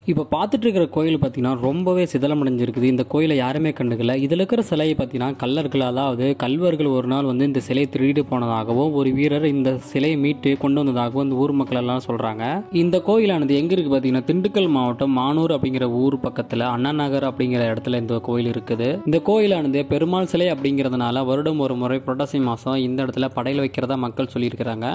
இப்போ பார்த்துட்டு இருக்கிற கோயில் பார்த்தீங்கன்னா ரொம்பவே சிதலமடைஞ்சிருக்குது இந்த கோயிலை யாருமே கண்டுக்கல இதில் இருக்கிற சிலையை பார்த்தீங்கன்னா கல்லர்கள் அதாவது கல்வர்கள் ஒரு நாள் வந்து இந்த சிலையை திருடிட்டு போனதாகவும் ஒரு வீரர் இந்த சிலையை மீட்டு கொண்டு வந்ததாகவும் இந்த ஊர் மக்கள் எல்லாம் சொல்கிறாங்க இந்த கோயிலானது எங்கே இருக்குது பார்த்தீங்கன்னா திண்டுக்கல் மாவட்டம் மானூர் அப்படிங்கிற ஊர் பக்கத்தில் அண்ணா நகர் அப்படிங்கிற இடத்துல இந்த கோயில் இருக்குது இந்த கோயிலானது பெருமாள் சிலை அப்படிங்கிறதுனால வருடம் ஒரு முறை புரட்டாசி மாதம் இந்த இடத்துல படையில் வைக்கிறதா மக்கள் சொல்லியிருக்கிறாங்க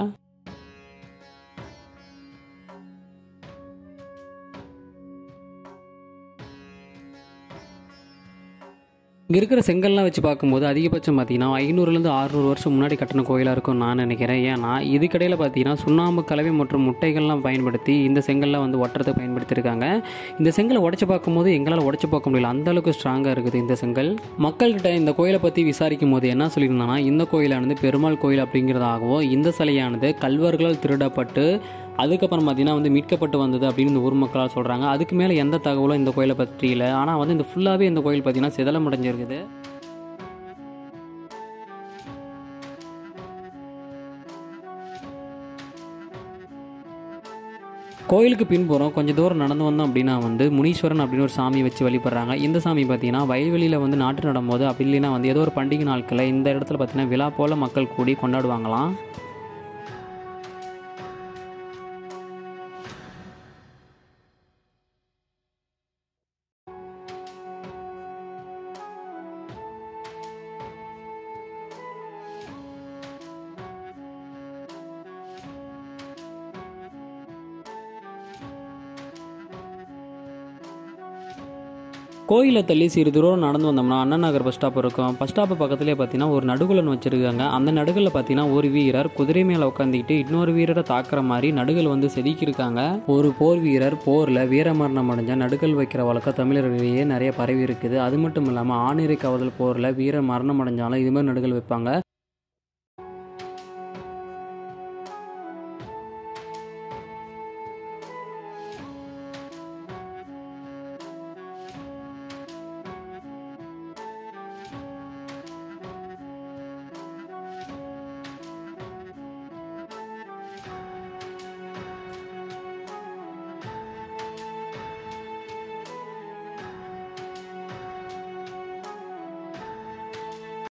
இங்கே இருக்கிற செங்கல்லாம் வச்சு பார்க்கும்போது அதிகபட்சம் பார்த்தீங்கன்னா ஐநூறுலேருந்து அறுநூறு வருஷம் முன்னாடி கட்டின கோயிலாக இருக்கும் நான் நினைக்கிறேன் ஏன்னா இதுக்கடையில் பார்த்தீங்கன்னா சுண்ணாம்பு கலவை மற்றும் முட்டைகள்லாம் பயன்படுத்தி இந்த செங்கல்லாம் வந்து ஒட்டுறதுக்கு பயன்படுத்தியிருக்காங்க இந்த செங்கலை உடச்சி பார்க்கும்போது எங்களால் உடச்சி பார்க்க முடியல அந்த அளவுக்கு ஸ்ட்ராங்காக இருக்குது இந்த செங்கல் மக்கள்கிட்ட இந்த கோயிலை பற்றி விசாரிக்கும் போது என்ன சொல்லியிருந்தாங்கன்னா இந்த கோயிலானது பெருமாள் கோயில் அப்படிங்கிறதாகவும் இந்த சிலையானது கல்வர்களால் திருடப்பட்டு அதுக்கப்புறம் பார்த்தீங்கன்னா வந்து மீட்கப்பட்டு வந்தது அப்படின்னு இந்த ஊர் மக்களால் சொல்கிறாங்க அதுக்கு மேலே எந்த தகவலும் இந்த கோயிலை பற்றி இல்லை ஆனால் வந்து இந்த ஃபுல்லாகவே இந்த கோயில் பார்த்தீங்கன்னா சிதலமடைஞ்சிருக்குது கோயிலுக்கு பின்புறம் கொஞ்சம் தூரம் நடந்து வந்தோம் அப்படின்னா வந்து முனீஸ்வரன் அப்படின்னு ஒரு சாமி வச்சு வழிபடுறாங்க இந்த சாமி பார்த்தீங்கன்னா வயல்வெளியில் வந்து நாட்டு நடும்போது அப்படி இல்லைன்னா வந்து ஏதோ ஒரு பண்டிகை நாட்களில் இந்த இடத்துல பார்த்தீங்கன்னா விழா போல் மக்கள் கூடி கொண்டாடுவாங்களாம் கோயிலை தள்ளி சிறு தூரம் நடந்து வந்தோம்னா அண்ணா நகர் பஸ் ஸ்டாப் இருக்கும் பஸ் ஸ்டாப் பக்கத்துலேயே பார்த்தீங்கன்னா ஒரு நடுகுலன் வச்சிருக்காங்க அந்த நடுகளில் பார்த்தீங்கன்னா ஒரு வீரர் குதிரை மேலே உட்காந்துக்கிட்டு இன்னொரு வீரரை தாக்குற மாதிரி நடுகள் வந்து செதுக்கியிருக்காங்க ஒரு போர் வீரர் போரில் வீரமரணம் அடைஞ்ச நடுகள் வைக்கிற வழக்கம் தமிழர்களிடையே நிறைய பரவி இருக்குது அது மட்டும் இல்லாமல் ஆணிரை காவல் போரில் வீரர் மரணம் அடைஞ்சாலும் இது மாதிரி நடுகள் வைப்பாங்க